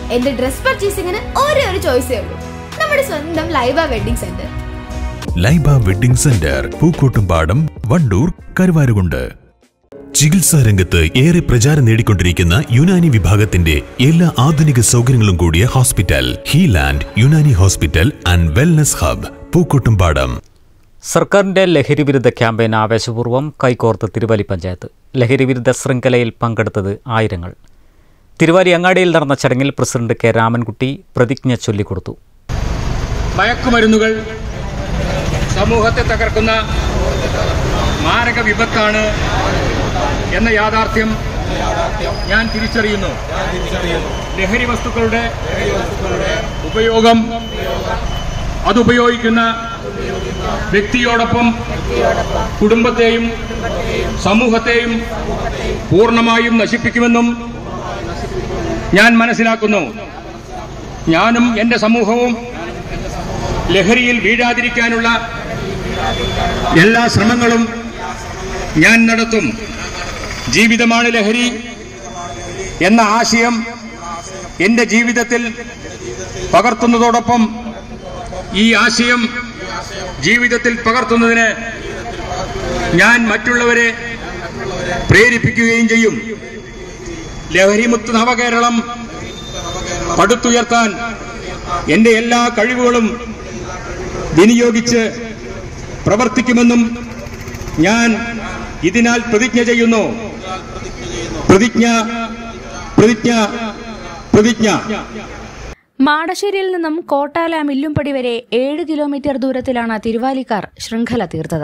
എന്റെ ഡ്രസ് പർച്ചേസിംഗിന് ഒരേ ഒരു ചോയ്സേ ഉള്ളൂ നമ്മുടെ സ്വന്തം Laiba wedding centre Laiba wedding centre Pookkottumpadam Wandoor Karuvarakundu ചികിത്സാ രംഗത്ത് ഏറെ പ്രചാരം നേടിക്കൊണ്ടിരിക്കുന്ന യുനാനി വിഭാഗത്തിന്റെ എല്ലാ ആധുനിക സൗകര്യങ്ങളും കൂടിയ hospital Healand Unani hospital and wellness hub Pookkottumpadam സർക്കാരിന്റെ ലഹരി വിരുദ്ധ ക്യാമ്പയിൻ ആവേശപൂർവ്വം കൈകോർത്ത് തിരുവല്ലി പഞ്ചായത്ത് ലഹരി വിരുദ്ധ ശൃംഖലയിൽ പങ്കെടുത്തത് ആയിരങ്ങൾ തിരുവാലി അങ്ങാടിയിൽ നടന്ന ചടങ്ങിൽ പ്രസിഡന്റ് കെ രാമൻകുട്ടി പ്രതിജ്ഞ ചൊല്ലിക്കൊടുത്തു മയക്കുമരുന്നുകൾ സമൂഹത്തെ തകർക്കുന്ന മാരക വിപത്താണ് എന്ന യാഥാർത്ഥ്യം ഞാൻ തിരിച്ചറിയുന്നു ലഹരി വസ്തുക്കളുടെ ഉപയോഗം അതുപയോഗിക്കുന്ന വ്യക്തിയോടൊപ്പം കുടുംബത്തെയും സമൂഹത്തെയും പൂർണ്ണമായും നശിപ്പിക്കുമെന്നും ഞാൻ മനസ്സിലാക്കുന്നു ഞാനും എന്റെ സമൂഹവും ലഹരിയിൽ വീഴാതിരിക്കാനുള്ള എല്ലാ ശ്രമങ്ങളും ഞാൻ നടത്തും ജീവിതമാണ് ലഹരി എന്ന ആശയം എന്റെ ജീവിതത്തിൽ പകർത്തുന്നതോടൊപ്പം ഈ ആശയം ജീവിതത്തിൽ പകർത്തുന്നതിന് ഞാൻ മറ്റുള്ളവരെ പ്രേരിപ്പിക്കുകയും ചെയ്യും ലഹരിമുക്ത നവകേരളം പടുത്തുയർത്താൻ എന്റെ എല്ലാ കഴിവുകളും വിനിയോഗിച്ച് പ്രവർത്തിക്കുമെന്നും ഞാൻ ഇതിനാൽ പ്രതിജ്ഞ ചെയ്യുന്നു പ്രതിജ്ഞ പ്രതിജ്ഞ പ്രതിജ്ഞ മാടശ്ശേരിയിൽ നിന്നും കോട്ടാല മില്ലുംപടി വരെ ഏഴ് കിലോമീറ്റർ ദൂരത്തിലാണ് തിരുവാലിക്കാർ ശൃംഖല തീർത്തത്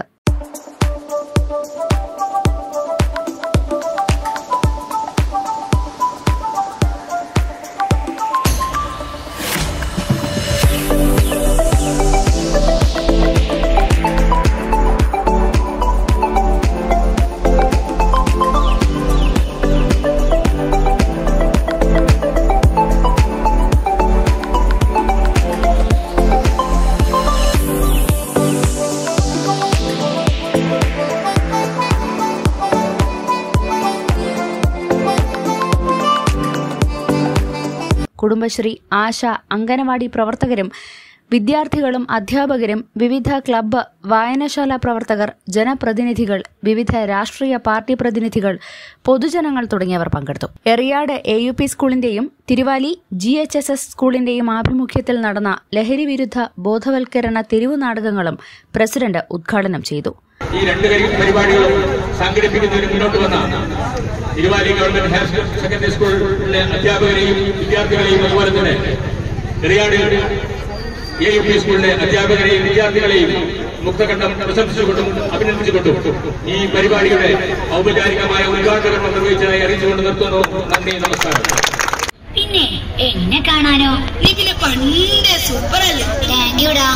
കുടുംബശ്രീ ആശ അംഗനവാടി പ്രവർത്തകരും വിദ്യാർത്ഥികളും അധ്യാപകരും വിവിധ ക്ലബ്ബ് വായനശാല പ്രവർത്തകർ ജനപ്രതിനിധികൾ വിവിധ രാഷ്ട്രീയ പാർട്ടി പ്രതിനിധികൾ പൊതുജനങ്ങൾ തുടങ്ങിയവർ പങ്കെടുത്തു എറിയാട് എ യു പി സ്കൂളിന്റെയും Thiruvali G H S S സ്കൂളിന്റെയും ആഭിമുഖ്യത്തിൽ നടന്ന ലഹരി വിരുദ്ധ ബോധവൽക്കരണ തെരുവു നാടകങ്ങളും പ്രസിഡന്റ് ഉദ്ഘാടനം ചെയ്തു ഈ രണ്ട് കരി- പരിപാടികളും സംഘടിപ്പിക്കുന്നതിന് മുന്നോട്ട് വന്ന തിരുവാലി ഗവൺമെന്റ് ഹയർ സെക്കൻഡറി സ്കൂളിലെ അധ്യാപകരെയും വിദ്യാർത്ഥികളെയും അതുപോലെ തന്നെ എറിയാട് എ യു പി സ്കൂളിലെ അധ്യാപകരെയും വിദ്യാർത്ഥികളെയും മുക്തകണ്ഠം പ്രശംസിച്ചുകൊണ്ടും അഭിനന്ദിച്ചുകൊണ്ടും ഈ പരിപാടിയുടെ ഔപചാരികമായ ഉദ്ഘാടനം നിർവഹിച്ചതായി അറിയിച്ചുകൊണ്ട് നിർത്തുന്നു നന്ദി നമസ്കാരം പിന്നെ എന്നെ കാണാനോ നീ പിന്നെ പണ്ട് സൂപ്പർ അല്ലേ താങ്ക് യുടാ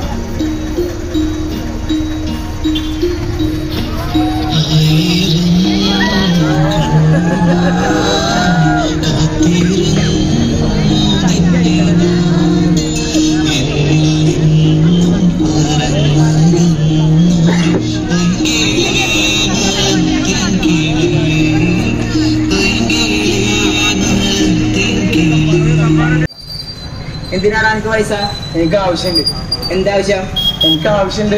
എന്തിനാണ് എനിക്ക് പൈസ എനിക്ക് ആവശ്യമുണ്ട് എന്താവശ്യം എനിക്ക് ആവശ്യമുണ്ട്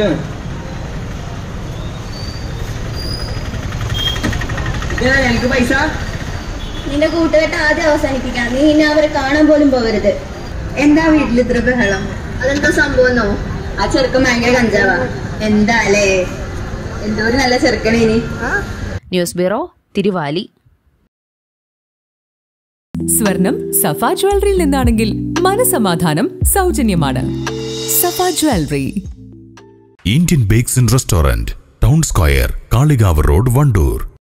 ഇതിനാ എനിക്ക് പൈസ നിന്റെ കൂട്ടുകെട്ട് ആദ്യം അവസാനിപ്പിക്കണം നീ ഇനി അവരെ കാണാൻ പോലും പോവരുത് എന്താ വീട്ടിൽ ഇത്ര ബഹളം അതെന്താ സംഭവന്നോ ആ ചെറുക്കൻ ഭയങ്കര കഞ്ചാവാ എന്താ അല്ലേ എന്തോ ഒരു നല്ല ചെറുക്കണേ ഇനി ന്യൂസ് ബ്യൂറോ തിരുവാലി സ്വർണം സഫ ജ്വല്ലറിയിൽ നിന്നാണെങ്കിൽ മനസമാധാനം സൗജന്യമാണ് Safa jewellery Indian bakes and restaurant town square Kalikavu road Wandoor